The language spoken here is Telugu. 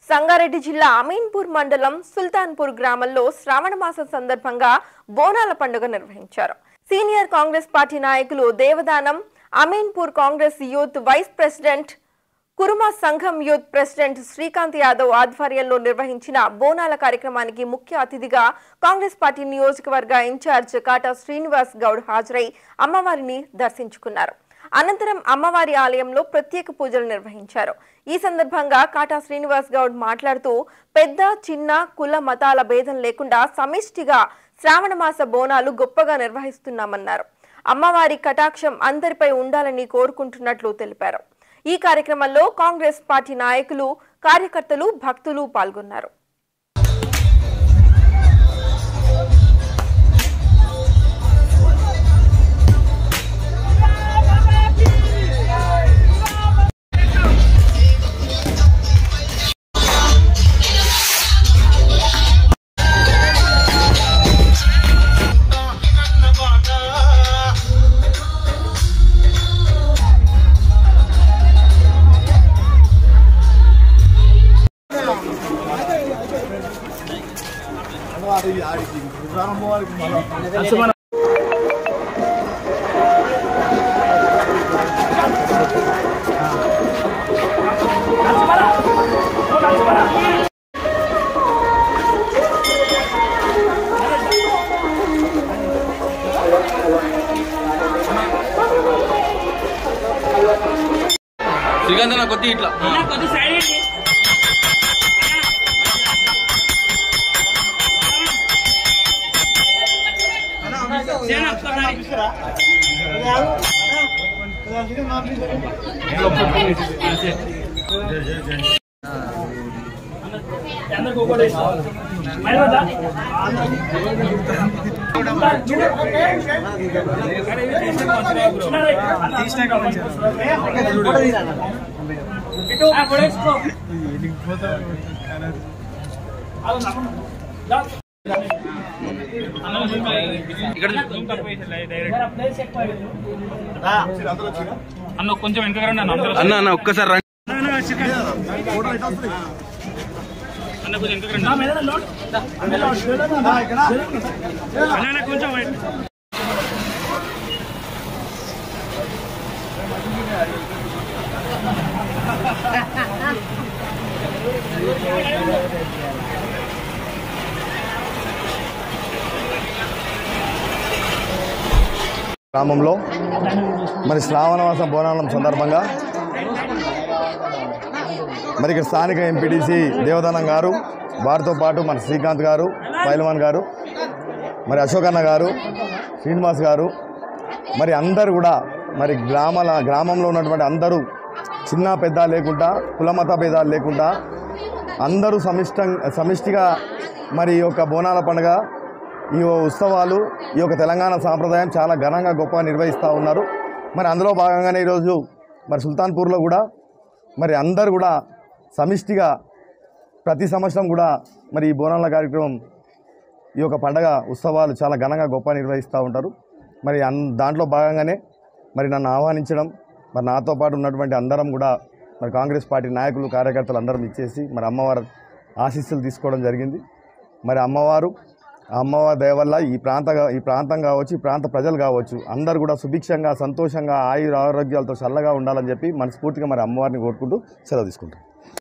సంగారెడ్డి జిల్లా అమీన్పూర్ మండలం సుల్తాన్పూర్ గ్రామంలో శ్రావణ మాసం సందర్భంగా బోనాల పండుగ నిర్వహించారు సీనియర్ కాంగ్రెస్ పార్టీ నాయకులు Devadanam Ameenpur Congress youth vice president Kuruma సంఘం యూత్ ప్రెసిడెంట్ శ్రీకాంత్ యాదవ్ ఆధ్వర్యంలో నిర్వహించిన బోనాల కార్యక్రమానికి ముఖ్య అతిథిగా కాంగ్రెస్ పార్టీ నియోజకవర్గ ఇన్ఛార్జ్ కాటా శ్రీనివాస్ గౌడ్ హాజరై అమ్మవారిని దర్శించుకున్నారు అనంతరం అమ్మవారి ఆలయంలో ప్రత్యేక పూజలు నిర్వహించారు ఈ సందర్భంగా కాటా శ్రీనివాస్ గౌడ్ మాట్లాడుతూ పెద్ద చిన్న కుల మతాల భేదం లేకుండా సమిష్టిగా శ్రావణ మాస బోనాలు గొప్పగా నిర్వహిస్తున్నామన్నారు అమ్మవారి కటాక్షం అందరిపై ఉండాలని కోరుకుంటున్నట్లు తెలిపారు ఈ కార్యక్రమంలో కాంగ్రెస్ పార్టీ నాయకులు కార్యకర్తలు భక్తులు పాల్గొన్నారు శ్రీకాంత్ నా కొద్ది ఇట్లా ఇక్కడ అన్న కొంచెం వెనక రండి అన్న అందరూ అన్న అన్న ఒక్కసారి రండి అన్న కొంచెం వెనక రండి అన్న, అన్న కొంచెం వెనక. గ్రామంలో మరి శ్రావణమాస బోనాలం సందర్భంగా మరి ఇక్కడ స్థానిక ఎంపీటీసీ దేవదానం గారు వారితో పాటు మన శ్రీకాంత్ గారు పైల్వాన్ గారు మరి అశోక్ అన్న గారు శ్రీనివాస్ గారు మరి అందరూ కూడా మరి గ్రామాల గ్రామంలో ఉన్నటువంటి అందరూ చిన్న పెద్ద లేకుండా కులమత భేదాలు లేకుండా అందరూ సమిష్టం సమిష్టిగా మరి ఈ యొక్క బోనాల పండుగ ఈ ఉత్సవాలు ఈ యొక్క తెలంగాణ సాంప్రదాయం చాలా ఘనంగా గొప్పగా నిర్వహిస్తూ ఉన్నారు మరి అందులో భాగంగానే ఈరోజు మరి సుల్తాన్పూర్లో కూడా మరి అందరూ కూడా సమిష్టిగా ప్రతి సంవత్సరం కూడా మరి ఈ బోనాల కార్యక్రమం ఈ యొక్క పండగ ఉత్సవాలు చాలా ఘనంగా గొప్ప నిర్వహిస్తూ ఉంటారు మరి అన్ దాంట్లో భాగంగానే మరి నన్ను ఆహ్వానించడం మరి నాతో పాటు ఉన్నటువంటి అందరం కూడా మరి కాంగ్రెస్ పార్టీ నాయకులు కార్యకర్తలు అందరం ఇచ్చేసి మరి అమ్మవారి ఆశీస్సులు తీసుకోవడం జరిగింది మరి అమ్మవారు ఆ అమ్మవారి దయ వల్ల ఈ ప్రాంత ఈ ప్రాంతం కావచ్చు ఈ ప్రాంత ప్రజలు కావచ్చు అందరూ కూడా సుభిక్షంగా సంతోషంగా ఆయుర ఆరోగ్యాలతో చల్లగా ఉండాలని చెప్పి మనస్ఫూర్తిగా మరి అమ్మవారిని కోరుకుంటూ సెలవు తీసుకుంటాం